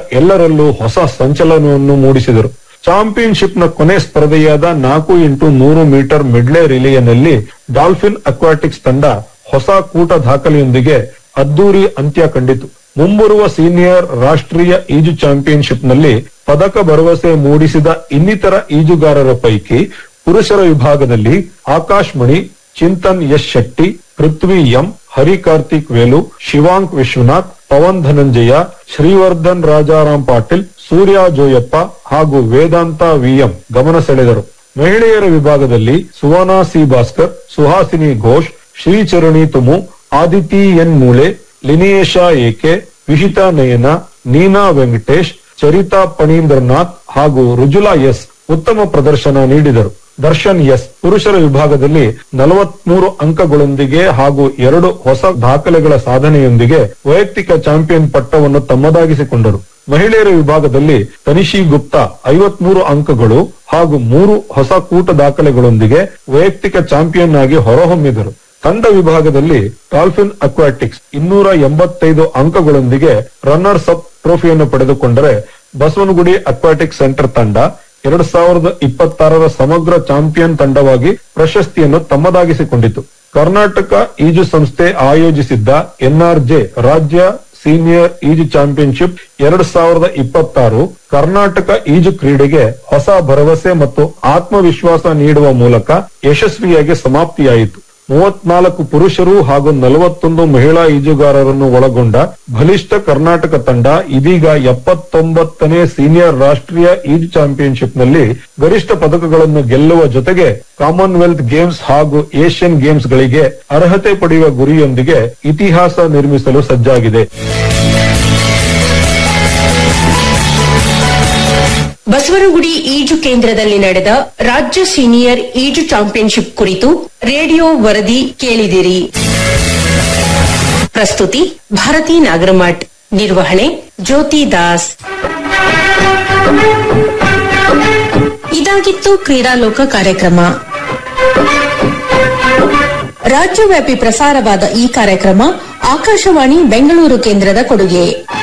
ಎಲ್ಲರಲ್ಲೂ ಹೊಸ ಸಂಚಲನವನ್ನು ಮೂಡಿಸಿದರು ಚಾಂಪಿಯನ್ಶಿಪ್ನ ಕೊನೆ ಸ್ಪರ್ಧೆಯಾದ ನಾಲ್ಕು ಇಂಟು ನೂರು ಮೀಟರ್ ಮಿಡ್ಲೆ ರಿಲೇಯಲ್ಲಿ ಡಾಲ್ಫಿನ್ ಅಕ್ವಾಟಿಕ್ಸ್ ತಂಡ ಹೊಸ ಕೂಟ ದಾಖಲೆಯೊಂದಿಗೆ ಅದ್ದೂರಿ ಅಂತ್ಯ ಕಂಡಿತು ಮುಂಬರುವ ಸೀನಿಯರ್ ರಾಷ್ಟ್ರೀಯ ಈಜು ಚಾಂಪಿಯನ್ಶಿಪ್ನಲ್ಲಿ ಪದಕ ಭರವಸೆ ಮೂಡಿಸಿದ ಇನ್ನಿತರ ಈಜುಗಾರರ ಪೈಕಿ ಪುರುಷರ ವಿಭಾಗದಲ್ಲಿ ಆಕಾಶ್ ಮಣಿ ಚಿಂತನ್ ಯಶ್ ಶೆಟ್ಟಿ ಪೃಥ್ವಿ ಎಂ ಹರಿ ಕಾರ್ತಿಕ್ ವೇಲು ಶಿವಾಂಕ್ ವಿಶ್ವನಾಥ್ ಪವನ್ ಧನಂಜಯ ಶ್ರೀವರ್ಧನ್ ರಾಜಾರಾಮ್ ಪಾಟೀಲ್ ಸೂರ್ಯ ಜೋಯಪ್ಪ ಹಾಗೂ ವೇದಾಂತ ವಿಎಂ ಗಮನ ಸೆಳೆದರು ಮಹಿಳೆಯರ ವಿಭಾಗದಲ್ಲಿ ಸುವರ್ಣ ಸಿ ಭಾಸ್ಕರ್ ಸುಹಾಸಿನಿ ಘೋಷ್ ಶ್ರೀಚರಣಿ ತುಮು ಆದಿತಿ ಎನ್ ಮೂಳೆ ಲಿನಿಯೇಶ ಏಕೆ ವಿಹಿತಾ ನಯನ ನೀನಾ ವೆಂಕಟೇಶ್ ಚರಿತಾ ಪಣೀಂದ್ರನಾಥ್ ಹಾಗೂ ರುಜುಲಾ ಎಸ್ ಉತ್ತಮ ಪ್ರದರ್ಶನ ನೀಡಿದರು ದರ್ಶನ್ ಎಸ್ ಪುರುಷರ ವಿಭಾಗದಲ್ಲಿ ನಲವತ್ಮೂರು ಅಂಕಗಳೊಂದಿಗೆ ಹಾಗೂ ಎರಡು ಹೊಸ ದಾಖಲೆಗಳ ಸಾಧನೆಯೊಂದಿಗೆ ವೈಯಕ್ತಿಕ ಚಾಂಪಿಯನ್ ಪಟ್ಟವನ್ನು ತಮ್ಮದಾಗಿಸಿಕೊಂಡರು ಮಹಿಳೆಯರ ವಿಭಾಗದಲ್ಲಿ ತನಿಷಿ ಗುಪ್ತಾ ಐವತ್ಮೂರು ಅಂಕಗಳು ಹಾಗೂ ಮೂರು ಹೊಸ ಕೂಟ ದಾಖಲೆಗಳೊಂದಿಗೆ ವೈಯಕ್ತಿಕ ಚಾಂಪಿಯನ್ ಆಗಿ ಹೊರಹೊಮ್ಮಿದರು ತಂಡ ವಿಭಾಗದಲ್ಲಿ ಡಾಲ್ಫಿನ್ ಅಕ್ವಾಟಿಕ್ಸ್ ಇನ್ನೂರ ಎಂಬತ್ತೈದು ಅಂಕಗಳೊಂದಿಗೆ ರನ್ನರ್ಸ್ ಅಪ್ ಟ್ರೋಫಿಯನ್ನು ಪಡೆದುಕೊಂಡರೆ ಬಸವನಗುಡಿ ಅಕ್ವಾಟಿಕ್ ಸೆಂಟರ್ ತಂಡ ಎರಡ್ ಸಾವಿರದ ಇಪ್ಪತ್ತಾರರ ಸಮಗ್ರ ಚಾಂಪಿಯನ್ ತಂಡವಾಗಿ ಪ್ರಶಸ್ತಿಯನ್ನು ತಮ್ಮದಾಗಿಸಿಕೊಂಡಿತು ಕರ್ನಾಟಕ ಈಜು ಸಂಸ್ಥೆ ಆಯೋಜಿಸಿದ್ದ ಎನ್ಆರ್ಜೆ ರಾಜ್ಯ ಸೀನಿಯರ್ ಈಜು ಚಾಂಪಿಯನ್ಶಿಪ್ ಎರಡ್ ಸಾವಿರದ ಇಪ್ಪತ್ತಾರು ಕರ್ನಾಟಕ ಈಜು ಕ್ರೀಡೆಗೆ ಹೊಸ ಭರವಸೆ ಮತ್ತು ಆತ್ಮವಿಶ್ವಾಸ ನೀಡುವ ಮೂಲಕ ಯಶಸ್ವಿಯಾಗಿ ಸಮಾಪ್ತಿಯಾಯಿತು ಮೂವತ್ನಾಲ್ಕು ಪುರುಷರು ಹಾಗೂ ನಲವತ್ತೊಂದು ಮಹಿಳಾ ಈಜುಗಾರರನ್ನು ಒಳಗೊಂಡ ಬಲಿಷ್ಠ ಕರ್ನಾಟಕ ತಂಡ ಇದೀಗ ಎಪ್ಪತ್ತೊಂಬತ್ತನೇ ಸೀನಿಯರ್ ರಾಷ್ಟ್ರೀಯ ಈಜು ಚಾಂಪಿಯನ್ಶಿಪ್ನಲ್ಲಿ ಗರಿಷ್ಠ ಪದಕಗಳನ್ನು ಗೆಲ್ಲುವ ಜೊತೆಗೆ ಕಾಮನ್ವೆಲ್ತ್ ಗೇಮ್ಸ್ ಹಾಗೂ ಏಷ್ಯನ್ ಗೇಮ್ಸ್ಗಳಿಗೆ ಅರ್ಹತೆ ಪಡೆಯುವ ಗುರಿಯೊಂದಿಗೆ ಇತಿಹಾಸ ನಿರ್ಮಿಸಲು ಸಜ್ಜಾಗಿದೆ ಬಸವನಗುಡಿ ಈಜು ಕೇಂದ್ರದಲ್ಲಿ ನಡೆದ ರಾಜ್ಯ ಸೀನಿಯರ್ ಈಜು ಚಾಂಪಿಯನ್ಶಿಪ್ ಕುರಿತು ರೇಡಿಯೋ ವರದಿ ಕೇಳಿದಿರಿ ಪ್ರಸ್ತುತಿ ಭಾರತಿ ನಾಗರಮಠ್ ನಿರ್ವಹಣೆ ಜ್ಯೋತಿ ದಾಸ್ ಇದಾಗಿತ್ತು ಕ್ರೀಡಾಲೋಕ ಕಾರ್ಯಕ್ರಮ ರಾಜ್ಯವ್ಯಾಪಿ ಪ್ರಸಾರವಾದ ಈ ಕಾರ್ಯಕ್ರಮ ಆಕಾಶವಾಣಿ ಬೆಂಗಳೂರು ಕೇಂದ್ರದ ಕೊಡುಗೆ